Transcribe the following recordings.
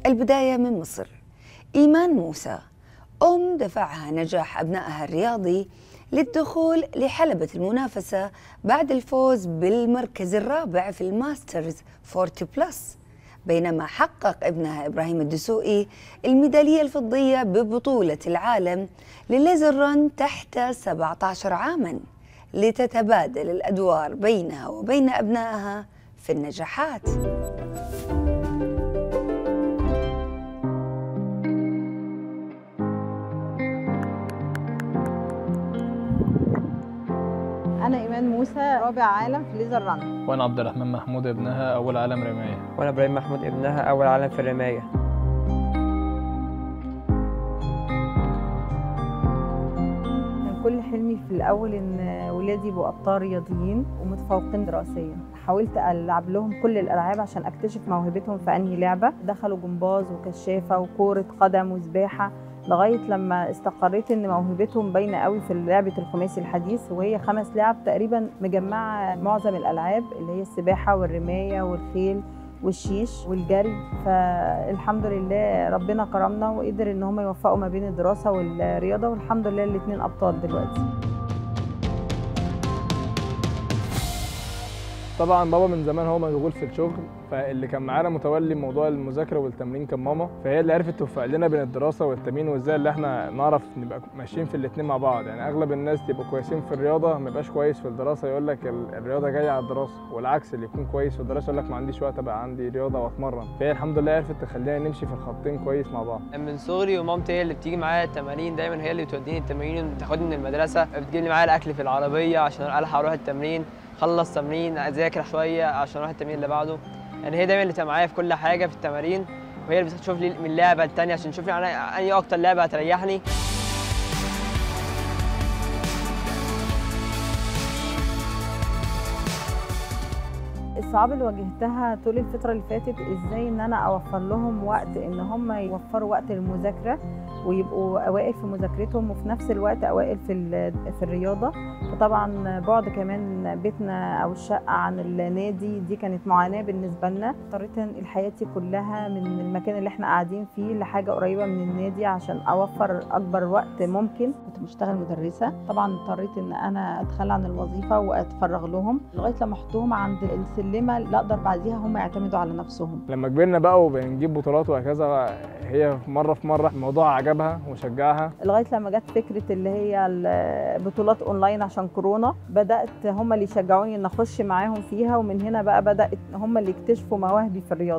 البداية من مصر إيمان موسى أم دفعها نجاح أبنائها الرياضي للدخول لحلبة المنافسة بعد الفوز بالمركز الرابع في الماسترز 40 بلس بينما حقق ابنها إبراهيم الدسوقي الميدالية الفضية ببطولة العالم لليزر رن تحت 17 عاماً لتتبادل الأدوار بينها وبين أبنائها في النجاحات أنا إيمان موسى رابع عالم في ليزر رن وانا عبد الرحمن محمود ابنها اول عالم رمايه وانا ابراهيم محمود ابنها اول عالم في الرمايه كان كل حلمي في الأول إن ولادي يبقوا أبطال رياضيين ومتفوقين دراسيا حاولت ألعب لهم كل الألعاب عشان أكتشف موهبتهم في أنهي لعبة دخلوا جمباز وكشافة وكورة قدم وسباحة لغاية لما استقريت إن موهبتهم باينة قوي في لعبة الخماسي الحديث وهي خمس لعب تقريبا مجمعة معظم الألعاب اللي هي السباحة والرماية والخيل والشيش والجري فالحمد لله ربنا كرمنا وقدر ان هم يوفقوا ما بين الدراسه والرياضه والحمد لله الاثنين ابطال دلوقتي طبعا بابا من زمان هو مشغول في الشغل فاللي كان معانا متولي موضوع المذاكره والتمرين كان ماما فهي اللي عرفت توفق لنا بين الدراسه والتمرين وازاي اللي احنا نعرف نبقى ماشيين في الاثنين مع بعض يعني اغلب الناس يبقوا كويسين في الرياضه ما يبقاش كويس في الدراسه يقول لك ال- الرياضه جايه على الدراسه والعكس اللي يكون كويس في الدراسه يقول لك ما عنديش وقت ابقى عندي رياضه واتمرن فهي الحمد لله عرفت تخلينا نمشي في الخطين كويس مع بعض من صغري ومامتي هي اللي بتيجي معايا التمارين دايما هي اللي بتوديني التمارين وتاخدني من المدرسه بتجيب لي معايا الاكل في العربيه عشان الحق اروح التمرين خلص تمرين اذاكر شويه عشان اروح التمرين اللي بعده يعني هي دايما اللي تبقى معايا في كل حاجه في التمارين وهي اللي بتشوف لي من لعبه لتانيه عشان تشوف لي انا انهي اكتر لعبه هتريحني الصعاب اللي واجهتها طول الفترة اللي فاتت ازاي ان انا اوفر لهم وقت ان هم يوفروا وقت للمذاكرة ويبقوا اوائل في مذاكرتهم وفي نفس الوقت اوائل في ال- في الرياضة فطبعا بعد كمان بيتنا او الشقة عن النادي دي كانت معاناة بالنسبة لنا اضطريت انقل حياتي كلها من المكان اللي احنا قاعدين فيه لحاجة قريبة من النادي عشان اوفر اكبر وقت ممكن كنت بشتغل مدرسة طبعا اضطريت ان انا اتخلى عن الوظيفة واتفرغ لهم لغاية لما احطهم عند السلمة اللي اقدر بعديها هم يعتمدوا على نفسهم لما كبرنا بقى وبنجيب بطولات وهكذا هي مره في مره الموضوع عجبها وشجعها لغايه لما جت فكره اللي هي البطولات اونلاين عشان كورونا بدات هم اللي يشجعوني ان اخش معاهم فيها ومن هنا بقى بدات هم اللي يكتشفوا مواهبي في الرياضه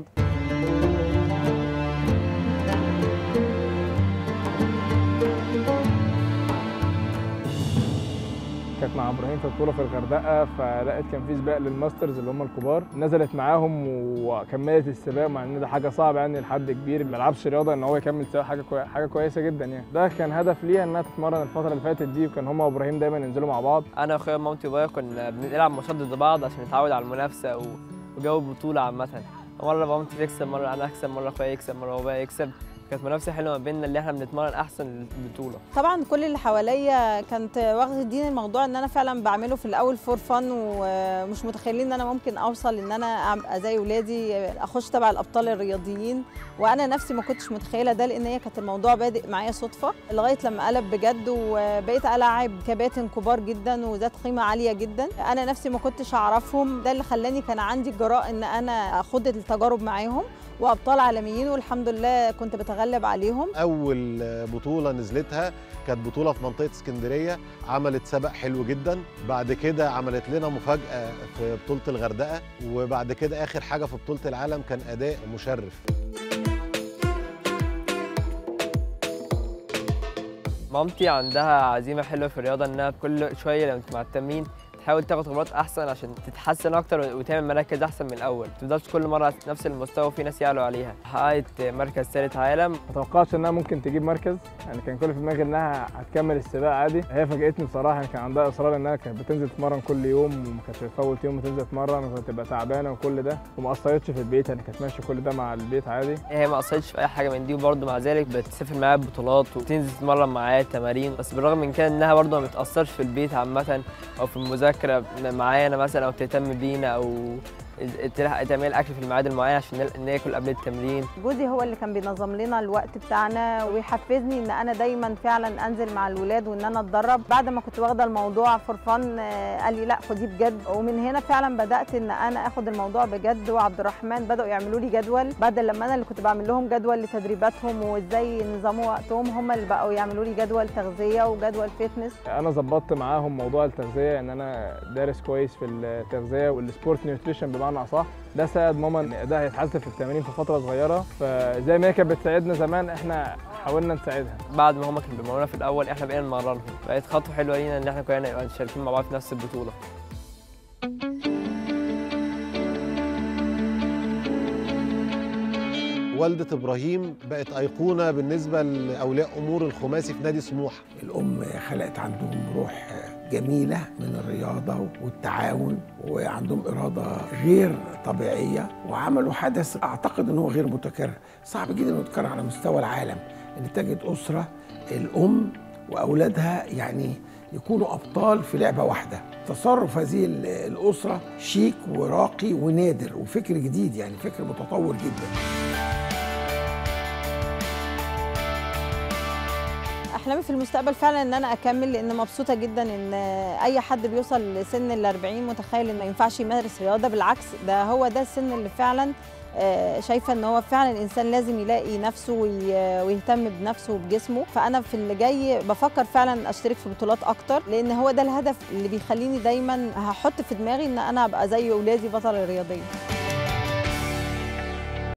كانت مع ابراهيم في بطوله في الغردقه فلقيت كان في سباق للماسترز اللي هم الكبار نزلت معاهم وكملت السباق مع ان ده حاجه صعبه يعني لحد كبير ما بيلعبش رياضه ان هو يكمل سباق حاجه كوي... حاجه كويسه جدا يعني ده كان هدف ليها انها تتمرن الفتره اللي فاتت دي وكان هم وابراهيم دايما ينزلوا مع بعض انا واخويا ومامتي وبابايا كنا بنلعب ماتشات ضد بعض عشان نتعود على المنافسه و- وجو البطوله عامه مره مامتي تكسب مره انا اكسب مره اخويا يكسب مره بابايا يكسب كانت منافسه حلوه ما بيننا اللي احنا بنتمرن احسن البطوله طبعا كل اللي حواليا كانت واخدين الموضوع ان انا فعلا بعمله في الاول فور فن ومش متخيلين ان انا ممكن اوصل ان انا ابقى زي ولادي اخش تبع الابطال الرياضيين وانا نفسي ما كنتش متخيله ده لان هي كانت الموضوع بادئ معايا صدفه لغايه لما قلب بجد وبقيت العب كباتن كبار جدا وذات قيمه عاليه جدا انا نفسي ما كنتش اعرفهم ده اللي خلاني كان عندي الجراء ان انا اخد التجارب معاهم وابطال عالميين والحمد لله كنت بتغلب عليهم اول بطوله نزلتها كانت بطوله في منطقه اسكندريه عملت سبق حلو جدا بعد كده عملت لنا مفاجاه في بطوله الغردقه وبعد كده اخر حاجه في بطوله العالم كان اداء مشرف مامتي عندها عزيمه حلوه في الرياضه انها كل شويه لما مع التمرين تحاول تاخد خبرات احسن عشان تتحسن اكتر وتعمل مراكز احسن من الاول ما تفضلش كل مره نفس المستوى وفي ناس يعلوا عليها حققت مركز ثالث عالم ما توقعتش انها ممكن تجيب مركز يعني كان كل في دماغي انها هتكمل السباق عادي هي فاجئتني بصراحه يعني كان عندها اصرار انها كانت بتنزل تتمرن كل يوم وما كانتش بتفوت يوم وتنزل تتمرن وكانت تبقى تعبانه وكل ده وما قصرتش في البيت يعني كانت ماشيه كل ده مع البيت عادي هي ما قصرتش في اي حاجه من دي وبرضه مع ذلك بتسافر معايا بطولات وتنزل تتمرن معايا تمارين بس بالرغم من كده انها برضه ما بتاثرش في البيت عامه او في المذاكره معايا انا مثلا او تهتم بينا او إز- تلحق تعمل اكل في الميعاد المعين عشان نل- ناكل قبل التمرين جوزي هو اللي كان بينظم لنا الوقت بتاعنا ويحفزني ان انا دايما فعلا انزل مع الولاد وان انا اتدرب بعد ما كنت واخده الموضوع فور فن قال لي لا خديه بجد ومن هنا فعلا بدات ان انا اخد الموضوع بجد وعبد الرحمن بداوا يعملوا لي جدول بدل لما انا اللي كنت بعمل لهم جدول لتدريباتهم وازاي ينظموا وقتهم هم اللي بقوا يعملوا لي جدول تغذيه وجدول فيتنس انا ظبطت معاهم موضوع التغذيه ان انا دارس كويس في التغذيه والسبورت نيوتريشن بمعنى اصح ده ساعد ماما ان ادائها يتحسن في التمارين في فتره صغيره فزي ما هي كانت بتساعدنا زمان احنا حاولنا نساعدها بعد ما هما كانوا بيمرنونا في الاول احنا بقينا نمرنهم بقت خطوه حلوه لينا ان احنا كلنا نبقى مشاركين مع بعض في نفس البطوله والدة إبراهيم بقت أيقونة بالنسبة لأولياء أمور الخماسي في نادي سموحة الأم خلقت عندهم روح جميلة من الرياضة والتعاون وعندهم إرادة غير طبيعية وعملوا حدث أعتقد أنه غير متكرر صعب جدا أنه يتكرر على مستوى العالم أن تجد أسرة الأم وأولادها يعني يكونوا أبطال في لعبة واحدة تصرف هذه ال- الأسرة شيك وراقي ونادر وفكر جديد يعني فكر متطور جدا احلامي في المستقبل فعلا ان انا اكمل لان مبسوطه جدا ان اي حد بيوصل لسن ال 40 متخيل ان ما ينفعش يمارس رياضه بالعكس ده هو ده السن اللي فعلا آه، شايفه ان هو فعلا الانسان لازم يلاقي نفسه وي- ويهتم بنفسه وبجسمه فانا في اللي جاي بفكر فعلا اشترك في بطولات اكتر لان هو ده الهدف اللي بيخليني دايما هحط في دماغي ان انا ابقى زي اولادي بطله رياضيه